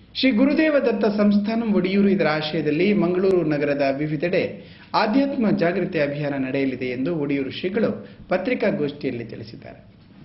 ಶ್ರೀ ಗುರುದೇವ ದತ್ತ ಸಂಸ್ಥಾನಂ ಒಡಿಯೂರು ಇದರ ಆಶಯದಲ್ಲಿ ಮಂಗಳೂರು ನಗರದ ವಿವಿಧೆಡೆ ಆಧ್ಯಾತ್ಮ ಜಾಗೃತಿ ಅಭಿಯಾನ ನಡೆಯಲಿದೆ ಎಂದು ಒಡಿಯೂರು ಶ್ರೀಗಳು ಪತ್ರಿಕಾಗೋಷ್ಠಿಯಲ್ಲಿ ತಿಳಿಸಿದ್ದಾರೆ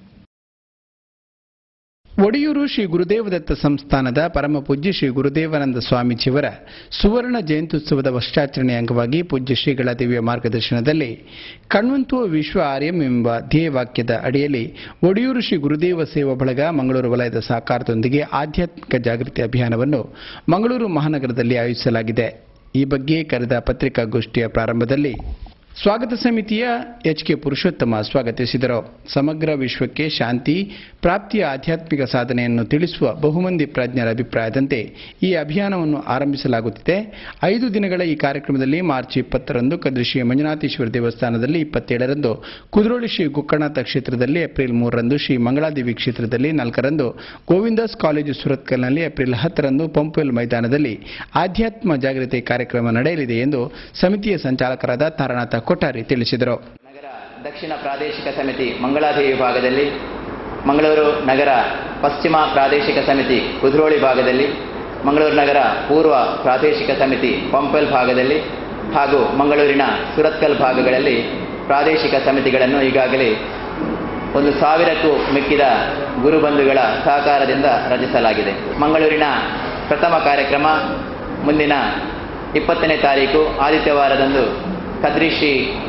ಒಡಿಯೂರು ಶ್ರೀ ಗುರುದೇವ ದತ್ತ ಸಂಸ್ಥಾನದ ಪರಮ ಪೂಜ್ಯ ಶ್ರೀ ಗುರುದೇವಾನಂದ ಸ್ವಾಮೀಜಿಯವರ ಸುವರ್ಣ ಜಯಂತ್ಯುತ್ಸವದ ವರ್ಷಾಚರಣೆ ಅಂಗವಾಗಿ ಪೂಜ್ಯ ಶ್ರೀಗಳ ದಿವ್ಯ ಮಾರ್ಗದರ್ಶನದಲ್ಲಿ ಕಣ್ವಂತುವ ವಿಶ್ವ ಆರ್ಯಂ ಎಂಬ ಧ್ಯೇಯವಾಕ್ಯದ ಅಡಿಯಲ್ಲಿ ಒಡಿಯೂರು ಶ್ರೀ ಗುರುದೇವ ಸೇವಾ ಬಳಗ ಮಂಗಳೂರು ವಲಯದ ಸಹಕಾರದೊಂದಿಗೆ ಆಧ್ಯಾತ್ಮಿಕ ಜಾಗೃತಿ ಅಭಿಯಾನವನ್ನು ಮಂಗಳೂರು ಮಹಾನಗರದಲ್ಲಿ ಆಯೋಜಿಸಲಾಗಿದೆ ಈ ಬಗ್ಗೆ ಕರೆದ ಪತ್ರಿಕಾಗೋಷ್ಠಿಯ ಪ್ರಾರಂಭದಲ್ಲಿ ಸ್ವಾಗತ ಸಮಿತಿಯ ಎಚ್ ಕೆ ಪುರುಷೋತ್ತಮ ಸ್ವಾಗತಿಸಿದರು ಸಮಗ್ರ ವಿಶ್ವಕ್ಕೆ ಶಾಂತಿ ಪ್ರಾಪ್ತಿಯ ಆಧ್ಯಾತ್ಮಿಕ ಸಾಧನೆಯನ್ನು ತಿಳಿಸುವ ಬಹುಮಂದಿ ಪ್ರಾಜ್ಞರ ಅಭಿಪ್ರಾಯದಂತೆ ಈ ಅಭಿಯಾನವನ್ನು ಆರಂಭಿಸಲಾಗುತ್ತಿದೆ ಐದು ದಿನಗಳ ಈ ಕಾರ್ಯಕ್ರಮದಲ್ಲಿ ಮಾರ್ಚ್ ಇಪ್ಪತ್ತರಂದು ಕದ್ರಿ ಶ್ರೀ ಮಂಜುನಾಥೇಶ್ವರ ದೇವಸ್ಥಾನದಲ್ಲಿ ಇಪ್ಪತ್ತೇಳರಂದು ಕುದ್ರೋಳಿ ಶ್ರೀ ಗುಕ್ಕಣಾಥ ಕ್ಷೇತ್ರದಲ್ಲಿ ಏಪ್ರಿಲ್ ಮೂರರಂದು ಶ್ರೀ ಮಂಗಳಾದೇವಿ ಕ್ಷೇತ್ರದಲ್ಲಿ ನಾಲ್ಕರಂದು ಗೋವಿಂದಾಸ್ ಕಾಲೇಜು ಸುರತ್ಕಲ್ನಲ್ಲಿ ಏಪ್ರಿಲ್ ಹತ್ತರಂದು ಪಂಪುವೆಲ್ ಮೈದಾನದಲ್ಲಿ ಆಧ್ಯಾತ್ಮ ಜಾಗೃತಿ ಕಾರ್ಯಕ್ರಮ ನಡೆಯಲಿದೆ ಎಂದು ಸಮಿತಿಯ ಸಂಚಾಲಕರಾದ ತಾರನಾಥ ಕೊಠಾರಿ ತಿಳಿಸಿದರು ನಗರ ದಕ್ಷಿಣ ಪ್ರಾದೇಶಿಕ ಸಮಿತಿ ಮಂಗಳಾದೇವಿ ಭಾಗದಲ್ಲಿ ಮಂಗಳೂರು ನಗರ ಪಶ್ಚಿಮ ಪ್ರಾದೇಶಿಕ ಸಮಿತಿ ಕುದ್ರೋಳಿ ಭಾಗದಲ್ಲಿ ಮಂಗಳೂರು ನಗರ ಪೂರ್ವ ಪ್ರಾದೇಶಿಕ ಸಮಿತಿ ಪಂಪಲ್ ಭಾಗದಲ್ಲಿ ಹಾಗೂ ಮಂಗಳೂರಿನ ಸುರತ್ಕಲ್ ಭಾಗಗಳಲ್ಲಿ ಪ್ರಾದೇಶಿಕ ಸಮಿತಿಗಳನ್ನು ಈಗಾಗಲೇ ಒಂದು ಸಾವಿರಕ್ಕೂ ಮಿಕ್ಕಿದ ಗುರುಬಂಧುಗಳ ಸಹಕಾರದಿಂದ ರಚಿಸಲಾಗಿದೆ ಮಂಗಳೂರಿನ ಪ್ರಥಮ ಕಾರ್ಯಕ್ರಮ ಮುಂದಿನ ಇಪ್ಪತ್ತನೇ ತಾರೀಕು ಆದಿತ್ಯವಾರದಂದು ಕದ್ರಿ ಶ್ರೀ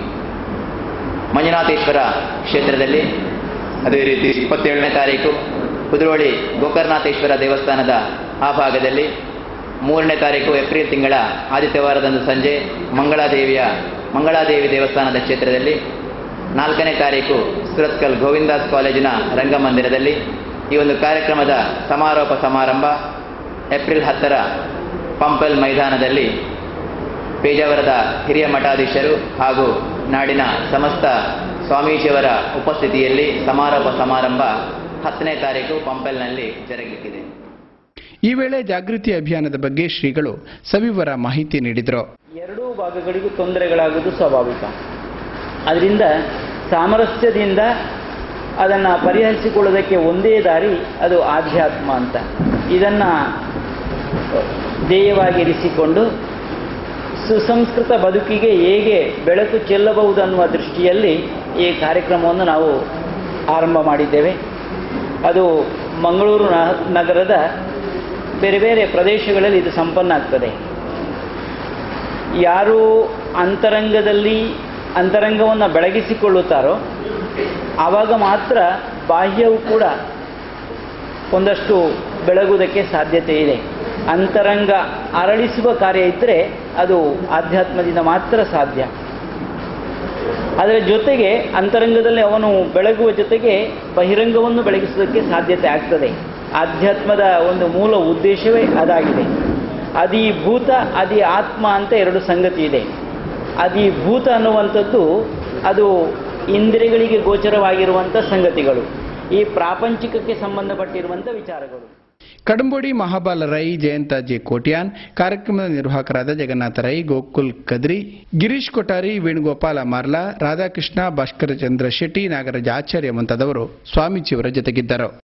ಮಂಜುನಾಥೇಶ್ವರ ಕ್ಷೇತ್ರದಲ್ಲಿ ಅದೇ ರೀತಿ ಇಪ್ಪತ್ತೇಳನೇ ತಾರೀಕು ಕುದ್ರೋಳಿ ಗೋಕರ್ಣನಾಥೇಶ್ವರ ದೇವಸ್ಥಾನದ ಆ ಭಾಗದಲ್ಲಿ ಮೂರನೇ ತಾರೀಕು ಏಪ್ರಿಲ್ ತಿಂಗಳ ಆದಿತ್ಯವಾರದಂದು ಸಂಜೆ ಮಂಗಳಾದೇವಿಯ ಮಂಗಳಾದೇವಿ ದೇವಸ್ಥಾನದ ಕ್ಷೇತ್ರದಲ್ಲಿ ನಾಲ್ಕನೇ ತಾರೀಕು ಸುರತ್ಕಲ್ ಗೋವಿಂದಾಸ್ ಕಾಲೇಜಿನ ರಂಗಮಂದಿರದಲ್ಲಿ ಈ ಒಂದು ಕಾರ್ಯಕ್ರಮದ ಸಮಾರೋಪ ಸಮಾರಂಭ ಏಪ್ರಿಲ್ ಹತ್ತರ ಪಂಪಲ್ ಮೈದಾನದಲ್ಲಿ ಪೇಜಾವರದ ಹಿರಿಯ ಮಠಾಧೀಶರು ಹಾಗೂ ನಾಡಿನ ಸಮಸ್ತ ಸ್ವಾಮೀಜಿಯವರ ಉಪಸ್ಥಿತಿಯಲ್ಲಿ ಸಮಾರೋಪ ಸಮಾರಂಭ ಹತ್ತನೇ ತಾರೀಕು ಪಂಪಲ್ನಲ್ಲಿ ಜರುಗಲಿಕ್ಕಿದೆ ಈ ವೇಳೆ ಜಾಗೃತಿ ಅಭಿಯಾನದ ಬಗ್ಗೆ ಶ್ರೀಗಳು ಸವಿವರ ಮಾಹಿತಿ ನೀಡಿದರು ಎರಡೂ ಭಾಗಗಳಿಗೂ ತೊಂದರೆಗಳಾಗುವುದು ಸ್ವಾಭಾವಿಕ ಅದರಿಂದ ಸಾಮರಸ್ಯದಿಂದ ಅದನ್ನು ಪರಿಹರಿಸಿಕೊಳ್ಳೋದಕ್ಕೆ ಒಂದೇ ದಾರಿ ಅದು ಆಧ್ಯಾತ್ಮ ಅಂತ ಇದನ್ನು ಧ್ಯೇಯವಾಗಿರಿಸಿಕೊಂಡು ಸುಸಂಸ್ಕೃತ ಬದುಕಿಗೆ ಹೇಗೆ ಬೆಳಕು ಚೆಲ್ಲಬಹುದು ಅನ್ನುವ ದೃಷ್ಟಿಯಲ್ಲಿ ಈ ಕಾರ್ಯಕ್ರಮವನ್ನು ನಾವು ಆರಂಭ ಮಾಡಿದ್ದೇವೆ ಅದು ಮಂಗಳೂರು ನ- ನಗರದ ಬೇರೆ ಬೇರೆ ಪ್ರದೇಶಗಳಲ್ಲಿ ಇದು ಸಂಪನ್ನ ಆಗ್ತದೆ ಯಾರು ಅಂತರಂಗದಲ್ಲಿ ಅಂತರಂಗವನ್ನು ಬೆಳಗಿಸಿಕೊಳ್ಳುತ್ತಾರೋ ಆವಾಗ ಮಾತ್ರ ಬಾಹ್ಯವು ಕೂಡ ಒಂದಷ್ಟು ಬೆಳಗುವುದಕ್ಕೆ ಸಾಧ್ಯತೆ ಇದೆ ಅಂತರಂಗ ಅರಳಿಸುವ ಕಾರ್ಯ ಇದ್ದರೆ ಅದು ಆಧ್ಯಾತ್ಮದಿಂದ ಮಾತ್ರ ಸಾಧ್ಯ ಅದರ ಜೊತೆಗೆ ಅಂತರಂಗದಲ್ಲಿ ಅವನು ಬೆಳಗುವ ಜೊತೆಗೆ ಬಹಿರಂಗವನ್ನು ಬೆಳಗಿಸುವುದಕ್ಕೆ ಸಾಧ್ಯತೆ ಆಗ್ತದೆ ಆಧ್ಯಾತ್ಮದ ಒಂದು ಮೂಲ ಉದ್ದೇಶವೇ ಅದಾಗಿದೆ ಅದಿ ಭೂತ ಅದಿ ಆತ್ಮ ಅಂತ ಎರಡು ಸಂಗತಿ ಇದೆ ಅದಿ ಭೂತ ಅನ್ನುವಂಥದ್ದು ಅದು ಇಂದ್ರಿಯಗಳಿಗೆ ಗೋಚರವಾಗಿರುವಂಥ ಸಂಗತಿಗಳು ಈ ಪ್ರಾಪಂಚಿಕಕ್ಕೆ ಸಂಬಂಧಪಟ್ಟಿರುವಂಥ ವಿಚಾರಗಳು ಕಡಂಬೋಡಿ ಮಹಾಬಾಲ ರೈ ಜಯಂತ ಜೆ ಕೋಟ್ಯಾನ್ ಕಾರ್ಯಕ್ರಮದ ನಿರ್ವಾಹಕರಾದ ಜಗನ್ನಾಥ ರೈ ಗೋಕುಲ್ ಕದ್ರಿ ಗಿರೀಶ್ ಕೊಠಾರಿ ವೇಣುಗೋಪಾಲ ಮಾರ್ಲಾ ರಾಧಾಕೃಷ್ಣ ಭಾಸ್ಕರ ಚಂದ್ರ ಶೆಟ್ಟಿ ನಾಗರಾಜ ಆಚಾರ್ಯ ಮುಂತಾದವರು ಸ್ವಾಮೀಜಿಯವರ ಜೊತೆಗಿದ್ದರು